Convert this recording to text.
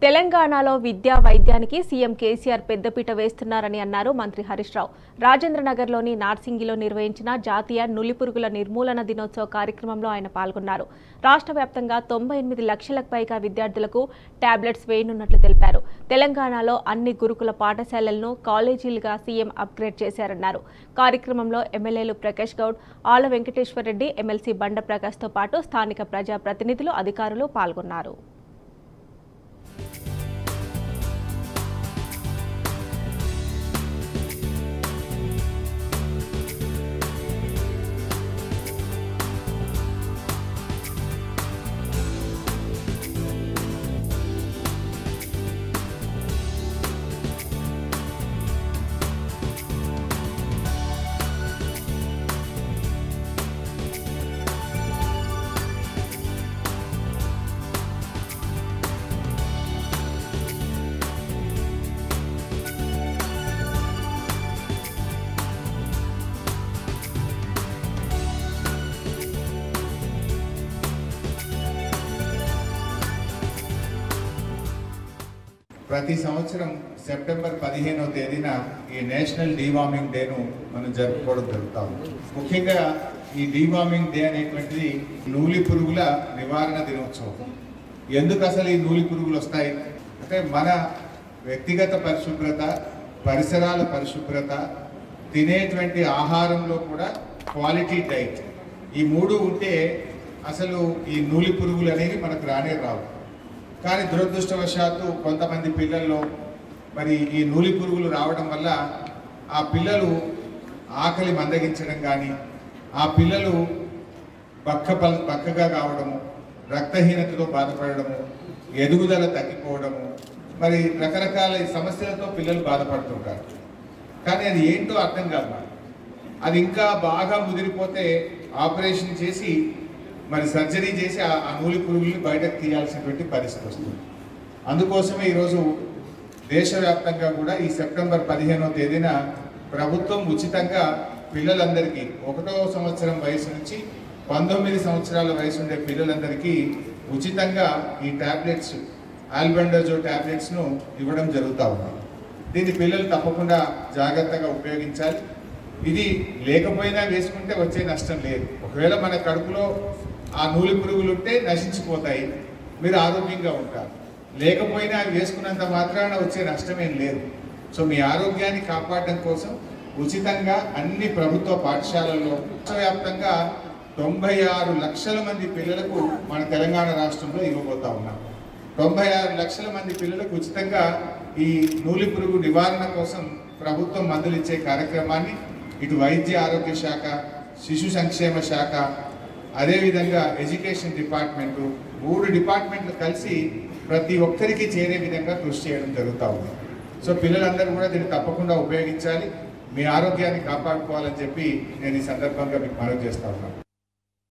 తెలంగాణలో విద్యా వైద్యానికి సీఎం కేసీఆర్ పెద్దపీట వేస్తున్నారని అన్నారు మంత్రి హరీష్ రావు రాజేంద్రనగర్లోని నార్సింగిలో నిర్వహించిన జాతీయ నులిపురుగుల నిర్మూలన దినోత్సవ కార్యక్రమంలో ఆయన పాల్గొన్నారు రాష్ట్ర వ్యాప్తంగా తొంభై ఎనిమిది లక్షలకు పైగా విద్యార్థులకు టాబ్లెట్స్ వేయనున్నట్లు తెలిపారు తెలంగాణలో అన్ని గురుకుల పాఠశాలలను కాలేజీలుగా సీఎం అప్గ్రేడ్ చేశారన్నారు కార్యక్రమంలో ఎమ్మెల్యేలు ప్రకాష్ గౌడ్ ఆల వెంకటేశ్వర్ రెడ్డి ఎమ్మెల్సీ బండ ప్రకాష్తో పాటు స్థానిక ప్రజాప్రతినిధులు అధికారులు పాల్గొన్నారు ప్రతి సంవత్సరం సెప్టెంబర్ పదిహేనవ తేదీన ఈ నేషనల్ డీవార్మింగ్ డేను మనం జరుపుకోవడం జరుగుతాం ముఖ్యంగా ఈ డీవార్మింగ్ డే అనేటువంటిది నూలి పురుగుల నివారణ దినోత్సవం ఎందుకు అసలు ఈ నూలి పురుగులు వస్తాయి అంటే మన వ్యక్తిగత పరిశుభ్రత పరిసరాల పరిశుభ్రత తినేటువంటి ఆహారంలో కూడా క్వాలిటీ డైట్ ఈ మూడు ఉంటే అసలు ఈ నూలి పురుగులు అనేవి మనకు రానే రావు కానీ దురదృష్టవశాత్తు కొంతమంది పిల్లల్లో మరి ఈ నూలి పురుగులు రావడం వల్ల ఆ పిల్లలు ఆకలి మందగించడం కానీ ఆ పిల్లలు బక్క పల్ బక్కగా కావడము రక్తహీనతతో బాధపడడము ఎదుగుదల తగ్గిపోవడము మరి రకరకాల సమస్యలతో పిల్లలు బాధపడుతుంటారు కానీ అది ఏంటో అర్థం కాదు నాకు. అది ఇంకా బాగా ముదిరిపోతే ఆపరేషన్ చేసి మరి సర్జరీ చేసి ఆ ఆ నూలి పురుగుల్ని బయటకు తీయాల్సినటువంటి పరిస్థితి వస్తుంది అందుకోసమే ఈరోజు దేశవ్యాప్తంగా కూడా ఈ సెప్టెంబర్ పదిహేనవ తేదీన ప్రభుత్వం ఉచితంగా పిల్లలందరికీ ఒకటో సంవత్సరం వయసు నుంచి పంతొమ్మిది సంవత్సరాల వయసు ఉండే పిల్లలందరికీ ఉచితంగా ఈ టాబ్లెట్స్ ఆల్బెండజో టాబ్లెట్స్ను ఇవ్వడం జరుగుతూ ఉంది దీన్ని పిల్లలు తప్పకుండా జాగ్రత్తగా ఉపయోగించాలి ఇది లేకపోయినా వేసుకుంటే వచ్చే నష్టం లేదు ఒకవేళ మన కడుపులో ఆ నూలి పురుగులు ఉంటే నశించిపోతాయి మీరు ఆరోగ్యంగా ఉంటారు లేకపోయినా అవి వేసుకున్నంత మాత్రాన వచ్చే నష్టం ఏం లేదు సో మీ ఆరోగ్యాన్ని కాపాడడం కోసం ఉచితంగా అన్ని ప్రభుత్వ పాఠశాలల్లో వ్యాప్తంగా తొంభై ఆరు లక్షల మంది పిల్లలకు మన తెలంగాణ రాష్ట్రంలో ఇవ్వబోతా ఉన్నాం తొంభై ఆరు లక్షల మంది పిల్లలకు ఉచితంగా ఈ నూలి పురుగు నివారణ కోసం ప్రభుత్వం మందులు ఇచ్చే కార్యక్రమాన్ని ఇటు వైద్య ఆరోగ్య శాఖ శిశు సంక్షేమ శాఖ అదేవిధంగా ఎడ్యుకేషన్ డిపార్ట్మెంటు మూడు డిపార్ట్మెంట్లు కలిసి ప్రతి ఒక్కరికి చేరే విధంగా కృషి చేయడం జరుగుతూ ఉంది సో పిల్లలందరూ కూడా దీన్ని తప్పకుండా ఉపయోగించాలి మీ ఆరోగ్యాన్ని కాపాడుకోవాలని చెప్పి నేను ఈ సందర్భంగా మీకు మనవి చేస్తా ఉన్నాను